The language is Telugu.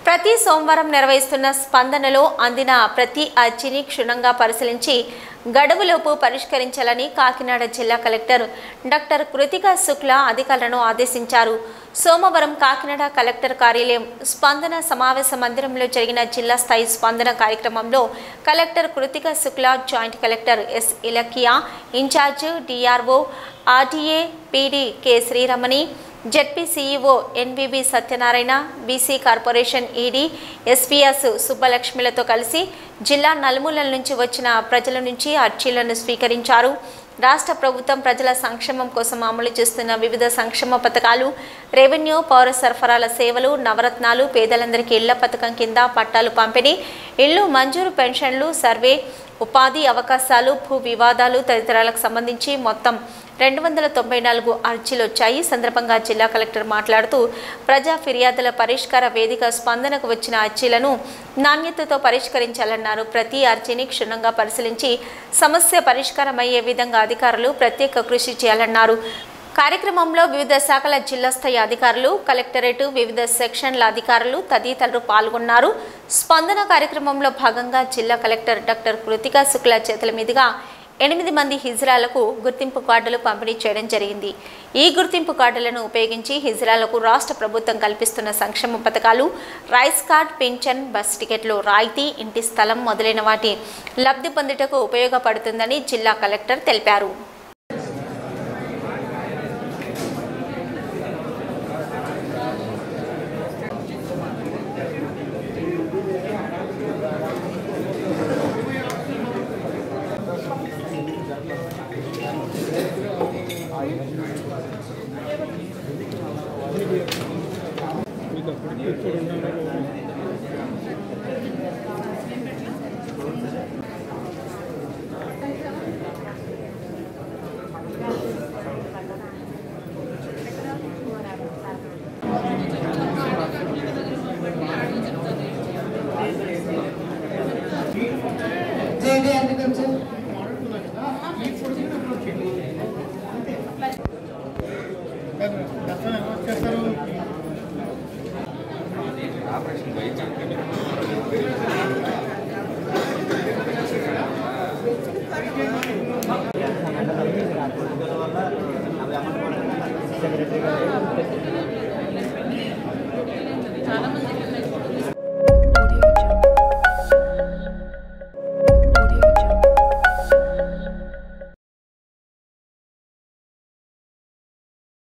ప్రతి సోమవారం నిర్వహిస్తున్న స్పందనలో అందిన ప్రతి అర్జీని క్షుణ్ణంగా పరిశీలించి గడువులోపు పరిష్కరించాలని కాకినాడ జిల్లా కలెక్టర్ డాక్టర్ కృతికా శుక్లా అధికారులను ఆదేశించారు సోమవారం కాకినాడ కలెక్టర్ కార్యాలయం స్పందన సమావేశ మందిరంలో జరిగిన జిల్లా స్థాయి స్పందన కార్యక్రమంలో collector Kritika Shukla joint collector S Ilakkiya in charge DRO RDA PD K Sriramani ZP CEO NBB Satyanarayana BC corporation ED SPS సుబ్బలక్ష్మిలతో కలిసి జిల్లా నలుమూలల నుంచి వచ్చిన ప్రజల నుంచి అర్జీలను స్వీకరించారు రాష్ట్ర ప్రభుత్వం ప్రజల సంక్షేమం కోసం అమలు చేస్తున్న వివిధ సంక్షేమ పథకాలు రెవెన్యూ పౌర సరఫరాల సేవలు నవరత్నాలు పేదలందరికీ ఇళ్ల పథకం కింద పట్టాలు పంపిణీ ఇళ్లు మంజూరు పెన్షన్లు సర్వే ఉపాధి అవకాశాలు భూ వివాదాలు తదితరాలకు సంబంధించి మొత్తం రెండు వందల తొంభై నాలుగు అర్జీలు వచ్చాయి ఈ సందర్భంగా జిల్లా కలెక్టర్ మాట్లాడుతూ ప్రజా ఫిర్యాదుల పరిష్కార వేదిక స్పందనకు వచ్చిన అర్జీలను నాణ్యతతో పరిష్కరించాలన్నారు ప్రతి అర్జీని క్షుణ్ణంగా పరిశీలించి సమస్య పరిష్కారమయ్యే విధంగా అధికారులు ప్రత్యేక కృషి చేయాలన్నారు కార్యక్రమంలో వివిధ శాఖల జిల్లా స్థాయి అధికారులు కలెక్టరేట్ వివిధ సెక్షన్ల అధికారులు తదితరులు పాల్గొన్నారు స్పందన కార్యక్రమంలో భాగంగా జిల్లా కలెక్టర్ డాక్టర్ కృతికా శుక్లా చేతుల మీదుగా ఎనిమిది మంది హిజ్రాలకు గుర్తింపు కార్డులు పంపిణీ చేయడం జరిగింది ఈ గుర్తింపు కార్డులను ఉపయోగించి హిజ్రాలకు రాష్ట్ర ప్రభుత్వం కల్పిస్తున్న సంక్షేమ పథకాలు రైస్ కార్డ్ పింఛన్ బస్ టికెట్లు రాయితీ ఇంటి స్థలం మొదలైన వాటి లబ్ధి పొందుటకు ఉపయోగపడుతుందని జిల్లా కలెక్టర్ తెలిపారు జేడీ అగ్రికల్చర్ చాలా మందికి